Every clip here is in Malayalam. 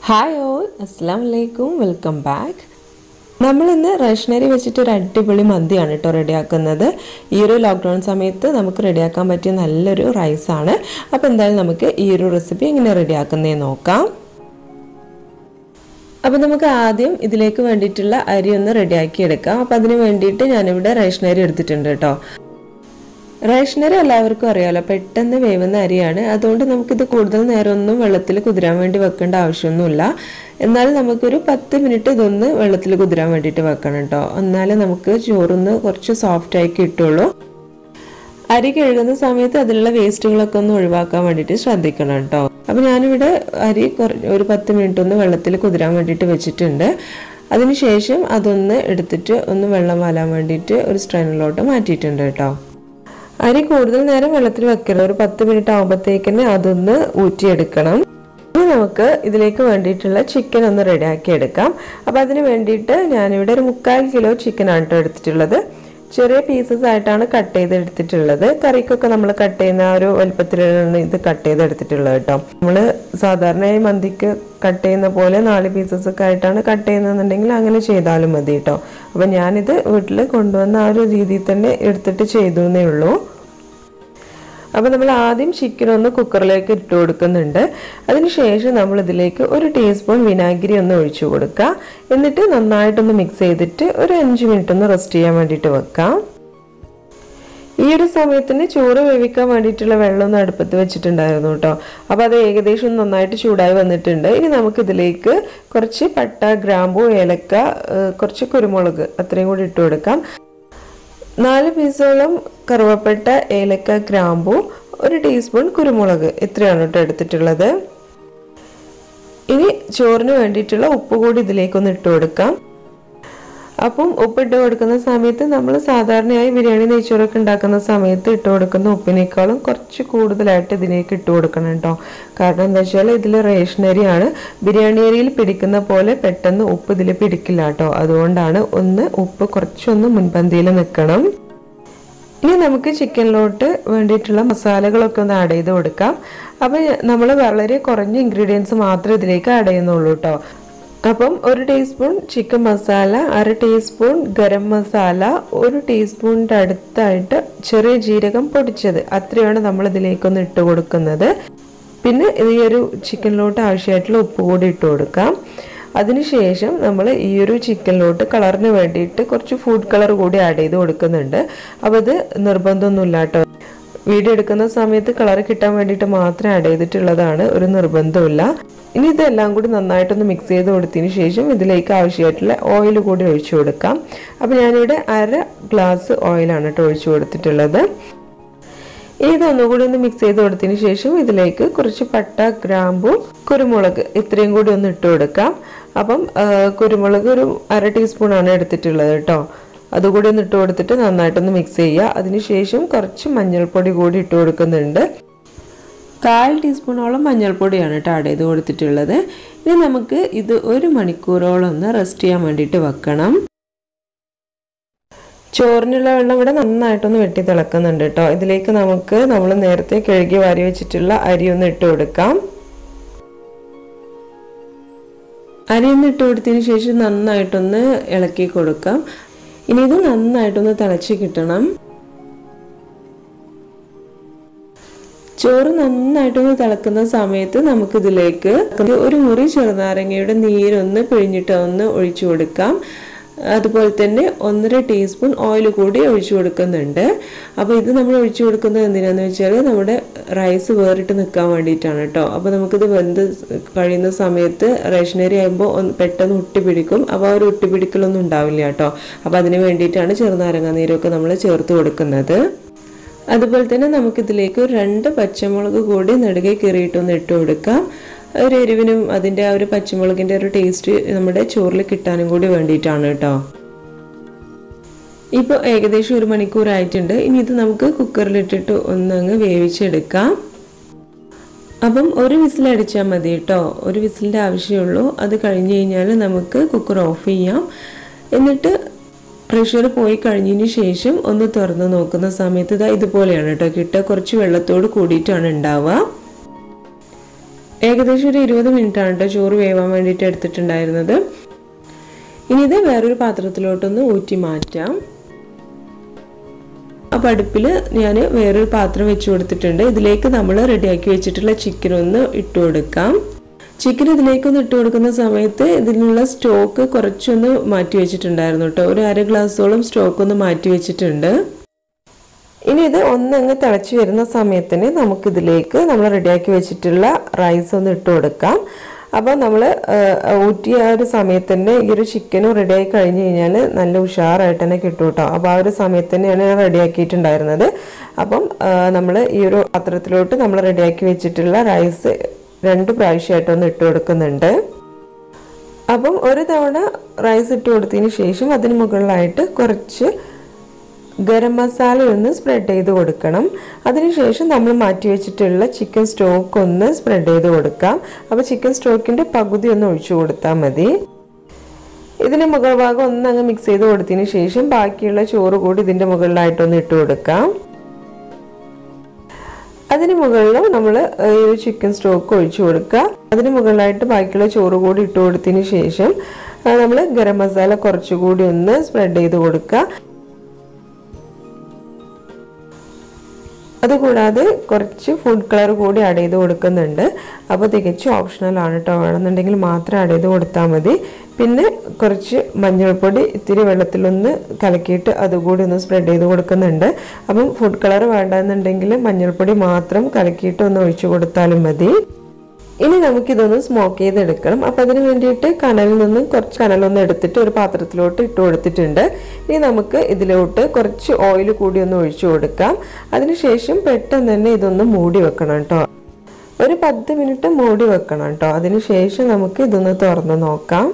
ഹായ് ഓൾ അസ്സാം വലൈക്കും വെൽക്കം ബാക്ക് നമ്മളിന്ന് റേഷനറി വെച്ചിട്ട് ഒരു അടിപൊളി മന്തിയാണ് കേട്ടോ റെഡിയാക്കുന്നത് ഈ ഒരു ലോക്ക്ഡൗൺ സമയത്ത് നമുക്ക് റെഡിയാക്കാൻ പറ്റിയ നല്ലൊരു റൈസാണ് അപ്പോൾ എന്തായാലും നമുക്ക് ഈ ഒരു റെസിപ്പി എങ്ങനെ റെഡിയാക്കുന്നതെന്ന് നോക്കാം അപ്പോൾ നമുക്ക് ആദ്യം ഇതിലേക്ക് വേണ്ടിയിട്ടുള്ള അരി ഒന്ന് റെഡിയാക്കി എടുക്കാം അപ്പോൾ അതിന് വേണ്ടിയിട്ട് ഞാനിവിടെ റേഷനറി എടുത്തിട്ടുണ്ട് കേട്ടോ റേഷനറി എല്ലാവർക്കും അറിയാലോ പെട്ടെന്ന് വേവുന്ന അരിയാണ് അതുകൊണ്ട് നമുക്കിത് കൂടുതൽ നേരമൊന്നും വെള്ളത്തിൽ കുതിരാൻ വേണ്ടി വെക്കേണ്ട ആവശ്യമൊന്നുമില്ല എന്നാലും നമുക്കൊരു പത്ത് മിനിറ്റ് ഇതൊന്ന് വെള്ളത്തിൽ കുതിരാൻ വേണ്ടിയിട്ട് വെക്കണം കേട്ടോ എന്നാലേ നമുക്ക് ചോറൊന്ന് കുറച്ച് സോഫ്റ്റ് ആയി കിട്ടുള്ളൂ അരി കഴുകുന്ന സമയത്ത് അതിലുള്ള വേസ്റ്റുകളൊക്കെ ഒന്ന് ഒഴിവാക്കാൻ വേണ്ടിയിട്ട് ശ്രദ്ധിക്കണം കേട്ടോ അപ്പോൾ ഞാനിവിടെ അരി ഒരു പത്ത് മിനിറ്റ് ഒന്ന് വെള്ളത്തിൽ കുതിരാൻ വേണ്ടിയിട്ട് വെച്ചിട്ടുണ്ട് അതിനുശേഷം അതൊന്ന് എടുത്തിട്ട് ഒന്ന് വെള്ളം വാലാൻ വേണ്ടിയിട്ട് ഒരു സ്ട്രെയിനിലോട്ട് മാറ്റിയിട്ടുണ്ട് കേട്ടോ അരി കൂടുതൽ നേരം വെള്ളത്തിൽ വെക്കരുത് ഒരു പത്ത് മിനിറ്റ് ആകുമ്പോഴത്തേക്കിന് അതൊന്ന് ഊറ്റിയെടുക്കണം ഇനി നമുക്ക് ഇതിലേക്ക് വേണ്ടിയിട്ടുള്ള ചിക്കൻ ഒന്ന് റെഡിയാക്കി എടുക്കാം അപ്പം അതിന് വേണ്ടിയിട്ട് ഞാനിവിടെ ഒരു മുക്കാൽ കിലോ ചിക്കനാണ് കേട്ടോ എടുത്തിട്ടുള്ളത് ചെറിയ പീസസ് ആയിട്ടാണ് കട്ട് ചെയ്ത് എടുത്തിട്ടുള്ളത് കറിക്കൊക്കെ നമ്മൾ കട്ട് ചെയ്യുന്ന ആ ഒരു വലുപ്പത്തിലാണ് ഇത് കട്ട് ചെയ്ത് എടുത്തിട്ടുള്ളത് കേട്ടോ നമ്മൾ സാധാരണയായി മന്തിക്ക് കട്ട് ചെയ്യുന്ന പോലെ നാല് പീസസ് ഒക്കെ ആയിട്ടാണ് കട്ട് ചെയ്യുന്നതെന്നുണ്ടെങ്കിൽ അങ്ങനെ ചെയ്താലും മതി കേട്ടോ അപ്പം ഞാനിത് വീട്ടിൽ കൊണ്ടുവന്ന ആ ഒരു രീതിയിൽ തന്നെ എടുത്തിട്ട് ചെയ്തു എന്നേ ഉള്ളൂ അപ്പോൾ നമ്മൾ ആദ്യം ചിക്കൻ ഒന്ന് കുക്കറിലേക്ക് ഇട്ട് കൊടുക്കുന്നുണ്ട് അതിനുശേഷം നമ്മൾ ഇതിലേക്ക് ഒരു ടീസ്പൂൺ വിനാഗിരി ഒന്ന് ഒഴിച്ചു കൊടുക്കുക എന്നിട്ട് നന്നായിട്ടൊന്ന് മിക്സ് ചെയ്തിട്ട് ഒരു അഞ്ച് മിനിറ്റ് ഒന്ന് റെസ്റ്റ് ചെയ്യാൻ വേണ്ടിയിട്ട് വെക്കാം ഈ ഒരു സമയത്തിന് ചോറ് വേവിക്കാൻ വേണ്ടിയിട്ടുള്ള വെള്ളം ഒന്ന് അടുപ്പത്ത് വെച്ചിട്ടുണ്ടായിരുന്നു കേട്ടോ അപ്പോൾ അത് ഏകദേശം നന്നായിട്ട് ചൂടായി വന്നിട്ടുണ്ട് ഇനി നമുക്ക് ഇതിലേക്ക് കുറച്ച് പട്ട ഗ്രാമ്പു ഏലക്ക കുറച്ച് കുരുമുളക് അത്രയും കൂടി ഇട്ട് കൊടുക്കാം നാല് പീസോളം കറുവപ്പട്ട ഏലക്ക ഗ്രാമ്പു ഒരു ടീസ്പൂൺ കുരുമുളക് ഇത്രയാണ് കേട്ടോ എടുത്തിട്ടുള്ളത് ഇനി ചോറിന് വേണ്ടിയിട്ടുള്ള ഉപ്പ് കൂടി ഇതിലേക്കൊന്ന് ഇട്ട് കൊടുക്കാം അപ്പം ഉപ്പിട്ട് കൊടുക്കുന്ന സമയത്ത് നമ്മൾ സാധാരണയായി ബിരിയാണി നെയ്ച്ചോറൊക്കെ ഉണ്ടാക്കുന്ന സമയത്ത് ഇട്ട് കൊടുക്കുന്ന ഉപ്പിനേക്കാളും കുറച്ച് കൂടുതലായിട്ട് ഇതിലേക്ക് ഇട്ട് കൊടുക്കണം കേട്ടോ കാരണം എന്താ വെച്ചാൽ ഇതിൽ റേഷനരിയാണ് ബിരിയാണി അരിയിൽ പിടിക്കുന്ന പോലെ പെട്ടെന്ന് ഉപ്പ് ഇതിൽ പിടിക്കില്ല കേട്ടോ അതുകൊണ്ടാണ് ഒന്ന് ഉപ്പ് കുറച്ചൊന്ന് മുൻപന്തിയിൽ നിൽക്കണം ഇനി നമുക്ക് ചിക്കനിലോട്ട് വേണ്ടിയിട്ടുള്ള മസാലകളൊക്കെ ഒന്ന് ആഡ് ചെയ്ത് കൊടുക്കാം അപ്പം നമ്മൾ വളരെ കുറഞ്ഞ ഇൻഗ്രീഡിയൻസ് മാത്രമേ ഇതിലേക്ക് ആഡ് ചെയ്യുന്നുള്ളൂ കേട്ടോ അപ്പം ഒരു ടീസ്പൂൺ ചിക്കൻ മസാല അര ടീസ്പൂൺ ഗരം മസാല ഒരു ടീസ്പൂണിൻ്റെ അടുത്തായിട്ട് ചെറിയ ജീരകം പൊടിച്ചത് അത്രയാണ് നമ്മൾ ഇതിലേക്കൊന്ന് ഇട്ട് കൊടുക്കുന്നത് പിന്നെ ഈ ഒരു ചിക്കനിലോട്ട് ആവശ്യമായിട്ടുള്ള ഉപ്പ് കൂടി ഇട്ട് കൊടുക്കാം അതിനുശേഷം നമ്മൾ ഈ ഒരു ചിക്കനിലോട്ട് കളറിന് വേണ്ടിയിട്ട് കുറച്ച് ഫുഡ് കളർ കൂടി ആഡ് ചെയ്ത് കൊടുക്കുന്നുണ്ട് അപ്പോൾ ഇത് നിർബന്ധമൊന്നുമില്ല കേട്ടോ വീഡിയോ എടുക്കുന്ന സമയത്ത് കളർ കിട്ടാൻ വേണ്ടിയിട്ട് മാത്രം ആഡ് ചെയ്തിട്ടുള്ളതാണ് ഒരു നിർബന്ധമില്ല ഇനി ഇതെല്ലാം കൂടി നന്നായിട്ടൊന്ന് മിക്സ് ചെയ്ത് കൊടുത്തതിന് ശേഷം ഇതിലേക്ക് ആവശ്യമായിട്ടുള്ള ഓയിൽ കൂടി ഒഴിച്ചു കൊടുക്കാം അപ്പോൾ ഞാനിവിടെ അര ഗ്ലാസ് ഓയിലാണ് കേട്ടോ ഒഴിച്ചു കൊടുത്തിട്ടുള്ളത് ഇതൊന്നുകൂടി ഒന്ന് മിക്സ് ചെയ്ത് കൊടുത്തതിന് ശേഷം ഇതിലേക്ക് കുറച്ച് പട്ട ഗ്രാമ്പു കുരുമുളക് ഇത്രയും കൂടി ഒന്ന് ഇട്ട് കൊടുക്കാം അപ്പം കുരുമുളക് ഒരു അര ടീസ്പൂണാണ് എടുത്തിട്ടുള്ളത് കേട്ടോ അതുകൂടി ഒന്ന് ഇട്ട് കൊടുത്തിട്ട് നന്നായിട്ടൊന്ന് മിക്സ് ചെയ്യുക അതിനുശേഷം കുറച്ച് മഞ്ഞൾപ്പൊടി കൂടി ഇട്ട് കൊടുക്കുന്നുണ്ട് കാൽ ടീസ്പൂണോളം മഞ്ഞൾപ്പൊടിയാണ് കേട്ടോ ആഡ് ചെയ്ത് കൊടുത്തിട്ടുള്ളത് ഇനി നമുക്ക് ഇത് ഒരു മണിക്കൂറോളം ഒന്ന് റെസ്റ്റ് ചെയ്യാൻ വേണ്ടിയിട്ട് വെക്കണം ചോറിനുള്ള വെള്ളം ഇവിടെ നന്നായിട്ടൊന്ന് വെട്ടി തിളക്കുന്നുണ്ട് കേട്ടോ ഇതിലേക്ക് നമുക്ക് നമ്മൾ നേരത്തെ കഴുകി വാരി വെച്ചിട്ടുള്ള അരി ഒന്ന് ഇട്ട് കൊടുക്കാം അരി ഒന്ന് ഇട്ട് കൊടുത്തതിന് ശേഷം നന്നായിട്ടൊന്ന് ഇളക്കി കൊടുക്കാം ഇനി ഇത് നന്നായിട്ടൊന്ന് തിളച്ച് കിട്ടണം ചോറ് നന്നായിട്ടൊന്ന് തിളക്കുന്ന സമയത്ത് നമുക്കിതിലേക്ക് ഒരു മുറി ചെറുനാരങ്ങയുടെ നീരൊന്ന് പിഴിഞ്ഞിട്ട് ഒന്ന് ഒഴിച്ചു കൊടുക്കാം അതുപോലെ തന്നെ ഒന്നര ടീസ്പൂൺ ഓയിൽ കൂടി ഒഴിച്ചു കൊടുക്കുന്നുണ്ട് അപ്പോൾ ഇത് നമ്മൾ ഒഴിച്ചു കൊടുക്കുന്നത് എന്തിനാന്ന് വെച്ചാൽ നമ്മുടെ റൈസ് വേറിട്ട് നിൽക്കാൻ വേണ്ടിയിട്ടാണ് കേട്ടോ അപ്പോൾ നമുക്കിത് വെന്ത് കഴിയുന്ന സമയത്ത് റേഷനറി ആകുമ്പോൾ ഒന്ന് പെട്ടെന്ന് ഒട്ടിപ്പിടിക്കും അപ്പോൾ ആ ഒരു ഒട്ടിപ്പിടിക്കലൊന്നും ഉണ്ടാവില്ല കേട്ടോ അപ്പോൾ അതിന് വേണ്ടിയിട്ടാണ് ചെറുനാരങ്ങ നീരൊക്കെ നമ്മൾ ചേർത്ത് കൊടുക്കുന്നത് അതുപോലെ തന്നെ നമുക്കിതിലേക്ക് രണ്ട് പച്ചമുളക് കൂടി നെടുകെ കീറിയിട്ടൊന്ന് ഇട്ട് കൊടുക്കാം ഒരു എരിവിനും അതിൻ്റെ ആ ഒരു പച്ചമുളകിൻ്റെ ഒരു ടേസ്റ്റ് നമ്മുടെ ചോറിൽ കിട്ടാനും കൂടി വേണ്ടിയിട്ടാണ് കേട്ടോ ഇപ്പോൾ ഏകദേശം ഒരു മണിക്കൂറായിട്ടുണ്ട് ഇനി ഇത് നമുക്ക് കുക്കറിലിട്ടിട്ട് ഒന്നങ്ങ് വേവിച്ചെടുക്കാം അപ്പം ഒരു വിസിൽ അടിച്ചാൽ മതി കേട്ടോ ഒരു വിസിലിൻ്റെ ആവശ്യമുള്ളൂ അത് കഴിഞ്ഞ് കഴിഞ്ഞാൽ നമുക്ക് കുക്കർ ഓഫ് ചെയ്യാം എന്നിട്ട് പ്രഷർ പോയി കഴിഞ്ഞതിന് ശേഷം ഒന്ന് തുറന്ന് നോക്കുന്ന സമയത്ത് ഇതാ ഇതുപോലെയാണ് കേട്ടോ കിട്ടുക കുറച്ച് വെള്ളത്തോട് കൂടിയിട്ടാണ് ഉണ്ടാവുക ഏകദേശം ഒരു ഇരുപത് മിനിറ്റാണ് കേട്ടോ ചോറ് വേവാൻ വേണ്ടിയിട്ട് എടുത്തിട്ടുണ്ടായിരുന്നത് ഇനി ഇത് വേറൊരു പാത്രത്തിലോട്ടൊന്ന് ഊറ്റി മാറ്റാം അപ്പോൾ അടുപ്പിൽ ഞാൻ വേറൊരു പാത്രം വെച്ച് കൊടുത്തിട്ടുണ്ട് ഇതിലേക്ക് നമ്മൾ റെഡിയാക്കി വെച്ചിട്ടുള്ള ചിക്കൻ ഒന്ന് ഇട്ട് കൊടുക്കാം ചിക്കൻ ഇതിലേക്കൊന്ന് ഇട്ട് കൊടുക്കുന്ന സമയത്ത് ഇതിനുള്ള സ്റ്റോക്ക് കുറച്ചൊന്ന് മാറ്റി വെച്ചിട്ടുണ്ടായിരുന്നു കേട്ടോ ഒരു അര ഗ്ലാസോളം സ്റ്റോക്ക് ഒന്ന് മാറ്റി വെച്ചിട്ടുണ്ട് ഇനി ഇത് ഒന്നങ്ങ് തിളച്ച് വരുന്ന സമയത്തിന് നമുക്കിതിലേക്ക് നമ്മൾ റെഡിയാക്കി വെച്ചിട്ടുള്ള റൈസ് ഒന്ന് ഇട്ട് കൊടുക്കാം അപ്പോൾ നമ്മൾ ഊറ്റിയ ആ ഒരു സമയത്ത് തന്നെ ഈ ഒരു ചിക്കനും റെഡിയായി കഴിഞ്ഞ് കഴിഞ്ഞാൽ നല്ല ഉഷാറായിട്ട് തന്നെ കിട്ടും കേട്ടോ അപ്പോൾ ആ ഒരു സമയത്ത് തന്നെയാണ് ഞാൻ റെഡിയാക്കിയിട്ടുണ്ടായിരുന്നത് അപ്പം നമ്മൾ ഈ ഒരു പാത്രത്തിലോട്ട് നമ്മൾ റെഡിയാക്കി വെച്ചിട്ടുള്ള റൈസ് രണ്ട് പ്രാവശ്യമായിട്ടൊന്ന് ഇട്ട് കൊടുക്കുന്നുണ്ട് അപ്പം ഒരു തവണ റൈസ് ഇട്ട് കൊടുത്തതിന് ശേഷം അതിന് മുകളിലായിട്ട് കുറച്ച് ഗരം മസാല ഒന്ന് സ്പ്രെഡ് ചെയ്ത് കൊടുക്കണം അതിനുശേഷം നമ്മൾ മാറ്റി വെച്ചിട്ടുള്ള ചിക്കൻ സ്റ്റോക്ക് ഒന്ന് സ്പ്രെഡ് ചെയ്ത് കൊടുക്കാം അപ്പോൾ ചിക്കൻ സ്റ്റോക്കിൻ്റെ പകുതി ഒന്ന് ഒഴിച്ചു കൊടുത്താൽ മതി ഇതിൻ്റെ മുകൾ ഭാഗം ഒന്ന് അങ്ങ് മിക്സ് ചെയ്ത് കൊടുത്തതിന് ശേഷം ബാക്കിയുള്ള ചോറ് കൂടി ഇതിൻ്റെ മുകളിലായിട്ടൊന്ന് ഇട്ട് കൊടുക്കാം അതിന് മുകളിലും നമ്മൾ ഈ ഒരു ചിക്കൻ സ്റ്റോക്ക് ഒഴിച്ചു കൊടുക്കുക അതിന് മുകളിലായിട്ട് ബാക്കിയുള്ള ചോറ് കൂടി ഇട്ട് കൊടുത്തതിന് ശേഷം നമ്മൾ ഗരം മസാല കുറച്ചുകൂടി ഒന്ന് സ്പ്രെഡ് ചെയ്ത് കൊടുക്കുക അതുകൂടാതെ കുറച്ച് ഫുഡ് കളർ കൂടി ആഡ് ചെയ്ത് കൊടുക്കുന്നുണ്ട് അപ്പോൾ തികച്ചും ഓപ്ഷണൽ ആണ് കേട്ടോ വേണമെന്നുണ്ടെങ്കിൽ മാത്രം ആഡ് ചെയ്ത് കൊടുത്താൽ മതി പിന്നെ കുറച്ച് മഞ്ഞൾപ്പൊടി ഇത്തിരി വെള്ളത്തിലൊന്ന് കലക്കിയിട്ട് അതുകൂടി ഒന്ന് സ്പ്രെഡ് ചെയ്ത് കൊടുക്കുന്നുണ്ട് അപ്പം ഫുഡ് കളർ വേണ്ടെന്നുണ്ടെങ്കിൽ മഞ്ഞൾപ്പൊടി മാത്രം കലക്കിയിട്ട് ഒന്ന് ഒഴിച്ചു കൊടുത്താലും മതി ഇനി നമുക്കിതൊന്ന് സ്മോക്ക് ചെയ്തെടുക്കണം അപ്പം അതിന് വേണ്ടിയിട്ട് കനലിൽ നിന്ന് കുറച്ച് കനലൊന്ന് എടുത്തിട്ട് ഒരു പാത്രത്തിലോട്ട് ഇട്ട് കൊടുത്തിട്ടുണ്ട് ഇനി നമുക്ക് ഇതിലോട്ട് കുറച്ച് ഓയിൽ കൂടി ഒന്ന് ഒഴിച്ചു കൊടുക്കാം അതിനുശേഷം പെട്ടെന്ന് തന്നെ ഇതൊന്ന് മൂടി വെക്കണം കേട്ടോ ഒരു പത്ത് മിനിറ്റ് മൂടി വെക്കണം കേട്ടോ അതിനുശേഷം നമുക്ക് ഇതൊന്ന് തുറന്ന് നോക്കാം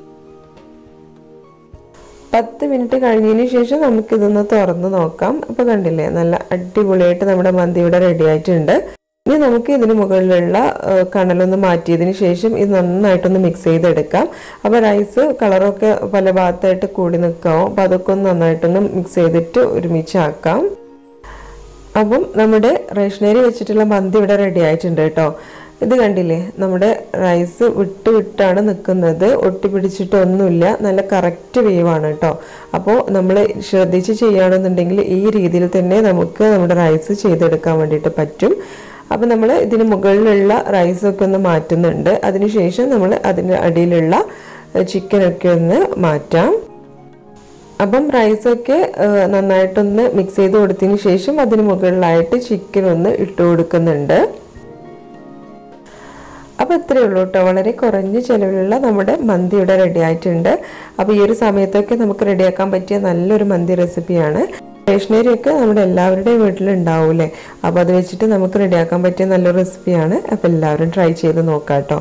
പത്ത് മിനിറ്റ് കഴിഞ്ഞതിന് ശേഷം നമുക്കിതൊന്ന് തുറന്ന് നോക്കാം അപ്പോൾ കണ്ടില്ലേ നല്ല അടിപൊളിയായിട്ട് നമ്മുടെ മന്തി ഇവിടെ റെഡി ആയിട്ടുണ്ട് ഇനി നമുക്ക് ഇതിന് മുകളിലുള്ള കണലൊന്ന് മാറ്റിയതിന് ശേഷം ഇത് നന്നായിട്ടൊന്ന് മിക്സ് ചെയ്തെടുക്കാം അപ്പോൾ റൈസ് കളറൊക്കെ പല ഭാഗത്തായിട്ട് കൂടി നിൽക്കാവും അപ്പോൾ അതൊക്കെ ഒന്ന് നന്നായിട്ടൊന്ന് മിക്സ് ചെയ്തിട്ട് ഒരുമിച്ചാക്കാം അപ്പം നമ്മുടെ റേഷനറി വെച്ചിട്ടുള്ള മന്തി ഇവിടെ റെഡി ആയിട്ടുണ്ട് കേട്ടോ ഇത് കണ്ടില്ലേ നമ്മുടെ റൈസ് വിട്ട് വിട്ടാണ് നിൽക്കുന്നത് ഒട്ടിപ്പിടിച്ചിട്ടൊന്നുമില്ല നല്ല കറക്റ്റ് വേവാണ് കേട്ടോ അപ്പോൾ നമ്മൾ ശ്രദ്ധിച്ച് ചെയ്യുകയാണെന്നുണ്ടെങ്കിൽ ഈ രീതിയിൽ തന്നെ നമുക്ക് നമ്മുടെ റൈസ് ചെയ്തെടുക്കാൻ വേണ്ടിയിട്ട് പറ്റും അപ്പം നമ്മൾ ഇതിന് മുകളിലുള്ള റൈസൊക്കെ ഒന്ന് മാറ്റുന്നുണ്ട് അതിനുശേഷം നമ്മൾ അതിൻ്റെ അടിയിലുള്ള ചിക്കനൊക്കെ ഒന്ന് മാറ്റാം അപ്പം റൈസൊക്കെ നന്നായിട്ടൊന്ന് മിക്സ് ചെയ്ത് കൊടുത്തതിന് ശേഷം അതിന് മുകളിലായിട്ട് ചിക്കൻ ഒന്ന് ഇട്ട് കൊടുക്കുന്നുണ്ട് അപ്പോൾ ഇത്രയേ ഉള്ളൂ കേട്ടോ വളരെ കുറഞ്ഞ ചിലവിലുള്ള നമ്മുടെ മന്തി ഇവിടെ റെഡി ആയിട്ടുണ്ട് അപ്പോൾ ഈ ഒരു സമയത്തൊക്കെ നമുക്ക് റെഡിയാക്കാൻ പറ്റിയ നല്ലൊരു മന്തി റെസിപ്പിയാണ് സ്റ്റേഷനറി ഒക്കെ നമ്മുടെ എല്ലാവരുടെയും വീട്ടിലുണ്ടാവൂലേ അപ്പോൾ അത് വെച്ചിട്ട് നമുക്ക് റെഡിയാക്കാൻ പറ്റിയ നല്ലൊരു റെസിപ്പിയാണ് അപ്പോൾ എല്ലാവരും ട്രൈ ചെയ്ത് നോക്കാം കേട്ടോ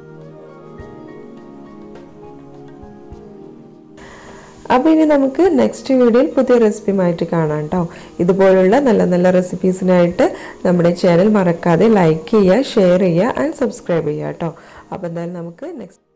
അപ്പോൾ ഇനി നമുക്ക് നെക്സ്റ്റ് വീഡിയോയിൽ പുതിയ റെസിപ്പിയുമായിട്ട് കാണാം കേട്ടോ ഇതുപോലുള്ള നല്ല നല്ല റെസിപ്പീസിനായിട്ട് നമ്മുടെ ചാനൽ മറക്കാതെ ലൈക്ക് ചെയ്യുക ഷെയർ ചെയ്യുക ആൻഡ് സബ്സ്ക്രൈബ് ചെയ്യുക കേട്ടോ അപ്പോൾ എന്തായാലും നമുക്ക് നെക്സ്റ്റ്